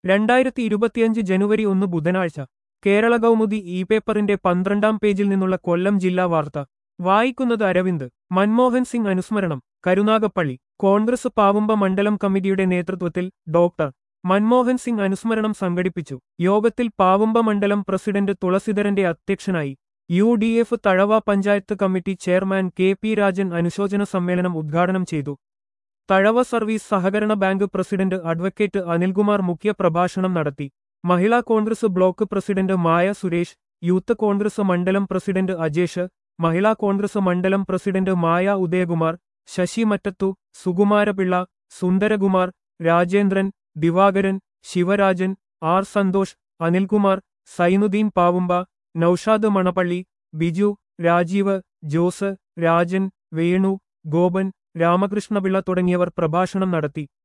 രണ്ടായിരത്തി ഇരുപത്തിയഞ്ച് ജനുവരി ഒന്ന് ബുധനാഴ്ച കേരള കൗമുദി ഇ പേപ്പറിന്റെ പന്ത്രണ്ടാം പേജിൽ നിന്നുള്ള കൊല്ലം ജില്ലാ വാർത്ത വായിക്കുന്നത് അരവിന്ദ് മൻമോഹൻ സിംഗ് അനുസ്മരണം കരുനാഗപ്പള്ളി കോൺഗ്രസ് പാവുമ്പ മണ്ഡലം കമ്മിറ്റിയുടെ നേതൃത്വത്തിൽ ഡോക്ടർ മൻമോഹൻ സിംഗ് അനുസ്മരണം സംഘടിപ്പിച്ചു യോഗത്തിൽ പാവുമ്പ മണ്ഡലം പ്രസിഡന്റ് തുളസിധരന്റെ അധ്യക്ഷനായി U D F Thazhava panchayat committee chairman K P Rajan അനുശോചന സമ്മേളനം ഉദ്ഘാടനം ചെയ്തു തഴവ സർവീസ് സഹകരണ ബാങ്ക് പ്രസിഡന്റ് അഡ്വക്കേറ്റ് അനിൽകുമാർ മുഖ്യ പ്രഭാഷണം നടത്തി Mahila Congress block president Maya Suresh youth Congress മണ്ഡലം പ്രസിഡന്റ് അജേഷ് മഹിളാ കോൺഗ്രസ് മണ്ഡലം പ്രസിഡന്റ് മായ ഉദയകുമാർ ശശി മറ്റത്തു സുകുമാരപിള്ള സുന്ദരകുമാർ രാജേന്ദ്രൻ ദിവാകരൻ ശിവരാജൻ ആർ സന്തോഷ് അനിൽകുമാർ സൈനുദ്ദീൻ പാവുമ്പ നൌഷാദ് മണപ്പള്ളി ബിജു രാജീവ് ജോസ് രാജൻ വേണു ഗോപൻ രാമകൃഷ്ണപിള്ള തുടങ്ങിയവർ പ്രഭാഷണം നടത്തി